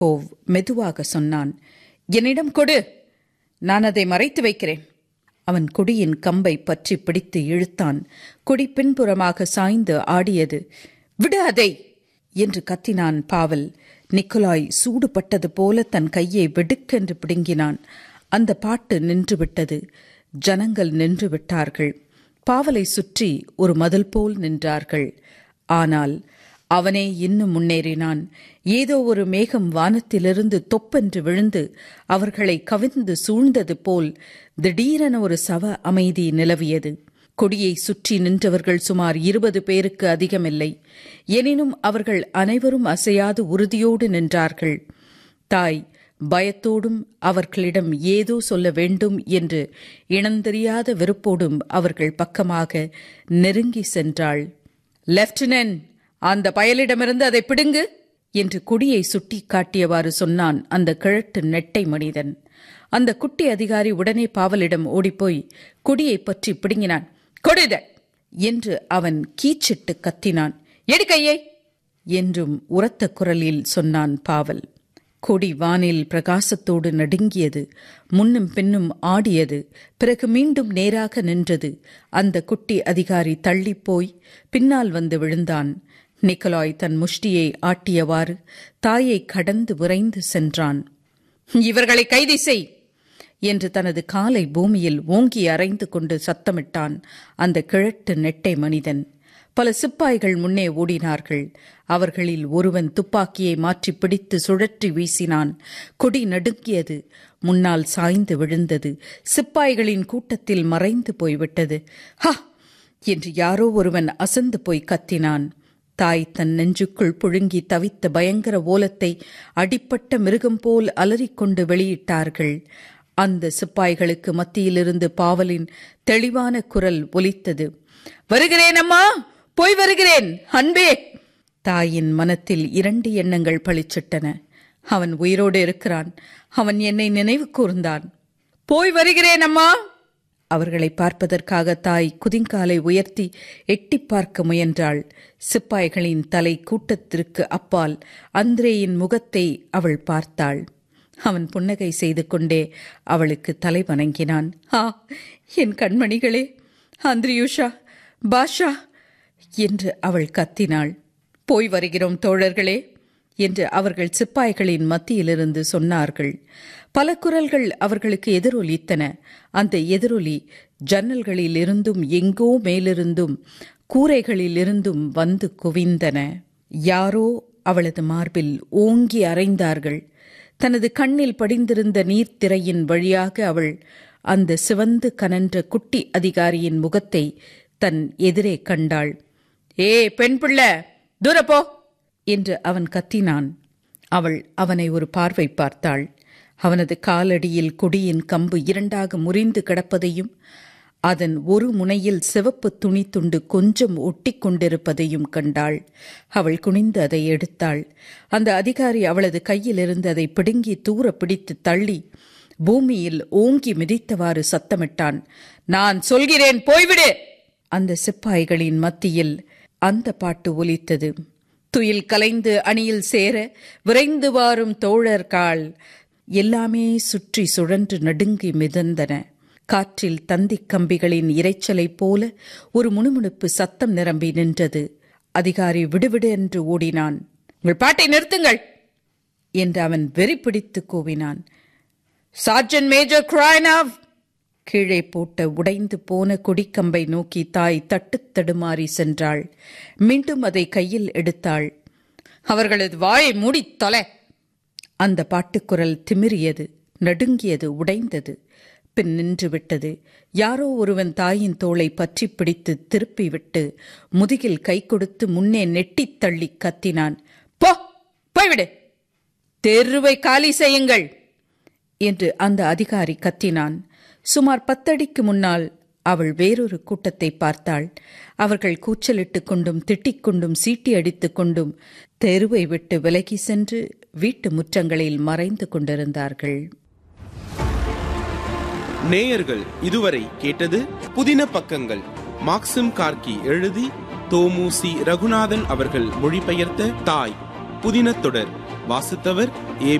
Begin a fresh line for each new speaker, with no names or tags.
owe மெதுவாக சொன்னான் என்னிடம் கொடு நான் அதை மறைத்து வைக்கிறேன் அவன் கொடியின் கம்பை பற்றி பிடித்து இழுத்தான் கொடி பின்புறமாக சாய்ந்து ஆடியது விடு அதை என்று கத்தினான் பாவல் நிக்கோலாய் சூடுபட்டது போல தன் கையை வெடுக்கென்று பிடுங்கினான் அந்த பாட்டு நின்றுவிட்டது ஜனங்கள் நின்று விட்டார்கள் பாவலை சுற்றி ஒரு மதில் போல் நின்றார்கள் ஆனால் அவனே இன்னும் முன்னேறினான் ஏதோ ஒரு மேகம் வானத்திலிருந்து தொப்பென்று விழுந்து அவர்களை கவிழ்ந்து சூழ்ந்தது போல் திடீரென ஒரு சவ அமைதி நிலவியது கொடியை சுற்றி நின்றவர்கள் சுமார் இருபது பேருக்கு அதிகமில்லை எனினும் அவர்கள் அனைவரும் அசையாது உறுதியோடு நின்றார்கள் தாய் பயத்தோடும் அவர்களிடம் ஏதோ சொல்ல வேண்டும் என்று இனந்தெரியாத வெறுப்போடும் அவர்கள் பக்கமாக நெருங்கி சென்றாள் லெப்டினன்ட் அந்த பயலிடமிருந்து அதை பிடுங்கு என்று கொடியை சுட்டி காட்டியவாறு சொன்னான் அந்த கிழட்டு நெட்டை மனிதன் அந்த குட்டி அதிகாரி உடனே பாவலிடம் ஓடிப்போய் கொடியை பற்றி பிடுங்கினான் கொடுத என்று அவன் கீச்சிட்டு கத்தினான் எடு கையை என்றும் உரத்த குரலில் சொன்னான் பாவல் கொடி வானில் பிரகாசத்தோடு நடுங்கியது முன்னும் பின்னும் ஆடியது பிறகு மீண்டும் நேராக நின்றது அந்த குட்டி அதிகாரி தள்ளிப்போய் பின்னால் வந்து விழுந்தான் நிக்கலாய் தன் முஷ்டியை ஆட்டியவாறு தாயை கடந்து விரைந்து சென்றான் இவர்களை கைது செய் என்று தனது காலை பூமியில் ஓங்கி அரைந்து கொண்டு சத்தமிட்டான் அந்த கிழட்டு நெட்டை மனிதன் பல சிப்பாய்கள் முன்னே ஓடினார்கள் அவர்களில் ஒருவன் துப்பாக்கியை மாற்றி பிடித்து சுழற்றி வீசினான் கொடி நடுங்கியது முன்னால் சாய்ந்து விழுந்தது சிப்பாய்களின் கூட்டத்தில் மறைந்து போய்விட்டது ஹா என்று யாரோ ஒருவன் அசந்து போய் கத்தினான் தாய் தன் நெஞ்சுக்குள் புழுங்கி தவித்த பயங்கர ஓலத்தை அடிப்பட்ட மிருகம் போல் அலறிக்கொண்டு வெளியிட்டார்கள் அந்த சிப்பாய்களுக்கு மத்தியிலிருந்து பாவலின் தெளிவான குரல் ஒலித்தது வருகிறேன் அம்மா போய் வருகிறேன் அன்பே தாயின் மனத்தில் இரண்டு எண்ணங்கள் பளிச்சிட்டன அவன் உயிரோடு இருக்கிறான் அவன் என்னை நினைவு கூர்ந்தான் போய் வருகிறேன் அம்மா அவர்களை பார்ப்பதற்காக தாய் குதிங்காலை உயர்த்தி எட்டி பார்க்க முயன்றாள் சிப்பாய்களின் தலை கூட்டத்திற்கு அப்பால் அந்திரேயின் முகத்தை அவள் பார்த்தாள் அவன் புன்னகை செய்து கொண்டே அவளுக்கு தலை வணங்கினான் ஆ என் கண்மணிகளே அந்திரியூஷா பாஷா என்று அவள் கத்தினாள் போய் வருகிறோம் தோழர்களே என்று அவர்கள் சிப்பாய்களின் மத்தியிலிருந்து சொன்னார்கள் பல குரல்கள் அவர்களுக்கு எதிரொலித்தன அந்த எதிரொலி ஜன்னல்களில் இருந்தும் எங்கோ மேலிருந்தும் கூரைகளிலிருந்தும் வந்து குவிந்தன யாரோ அவளது மார்பில் ஓங்கி அறைந்தார்கள் தனது கண்ணில் படிந்திருந்த நீர்த்திரையின் வழியாக அவள் அந்த சிவந்து கனன்ற குட்டி அதிகாரியின் முகத்தை தன் எதிரே கண்டாள் ஏ பெண் பிள்ளை தூரப்போ என்று அவன் கத்தினான் அவள் அவனை ஒரு பார்வை பார்த்தாள் அவனது காலடியில் கொடியின் கம்பு இரண்டாக முறிந்து கிடப்பதையும் அதன் ஒரு முனையில் சிவப்பு துணி துண்டு கொஞ்சம் ஒட்டி கொண்டிருப்பதையும் கண்டாள் அவள் குனிந்து அதை எடுத்தாள் அந்த அதிகாரி அவளது கையிலிருந்து அதை பிடுங்கி தூர பிடித்து தள்ளி பூமியில் ஓங்கி மிதித்தவாறு சத்தமிட்டான் நான் சொல்கிறேன் போய்விடு அந்த சிப்பாய்களின் மத்தியில் அந்த பாட்டு ஒலித்தது துயில் கலைந்து அணியில் சேர விரைந்து வாரும் தோழர்கால் எல்லாமே சுற்றி சுழன்று நடுங்கி மிதந்தன காற்றில் தந்திக் கம்பிகளின் இரைச்சலைப் போல ஒரு முணுமுணுப்பு சத்தம் நிரம்பி நின்றது அதிகாரி விடுவிடு என்று ஓடினான் உங்கள் பாட்டை நிறுத்துங்கள் என்று அவன் வெறி பிடித்து கூவினான் சார்ஜன் மேஜர் கிராய்னாவ் கீழே போட்ட உடைந்து போன கொடிக்கம்பை நோக்கி தாய் தட்டுத் தடுமாறி சென்றாள் மீண்டும் அதை கையில் எடுத்தாள் அவர்களது வாயை மூடித் தொலை அந்த பாட்டுக்குரல் திமிரியது நடுங்கியது உடைந்தது பின் நின்று விட்டது யாரோ ஒருவன் தாயின் தோளை பற்றி பிடித்து திருப்பி விட்டு முதுகில் கை கொடுத்து முன்னே நெட்டித் தள்ளி கத்தினான் போ போய்விடு தெருவை காலி செய்யுங்கள் என்று அந்த அதிகாரி கத்தினான் சுமார் பத்தடிக்கு முன்னால் அவள் வேறொரு கூட்டத்தை பார்த்தாள் அவர்கள் கூச்சலிட்டுக் கொண்டும் திட்டிக் கொண்டும் சீட்டி அடித்துக் கொண்டும் தெருவை விட்டு விலகி சென்று வீட்டு முற்றங்களில் மறைந்து கொண்டிருந்தார்கள்
நேயர்கள் இதுவரை கேட்டது புதின பக்கங்கள் மாக்சிம் கார்கி எழுதி தோமு சி ரகுநாதன் அவர்கள் மொழிபெயர்த்த தாய் புதின தொடர் வாசித்தவர் ஏ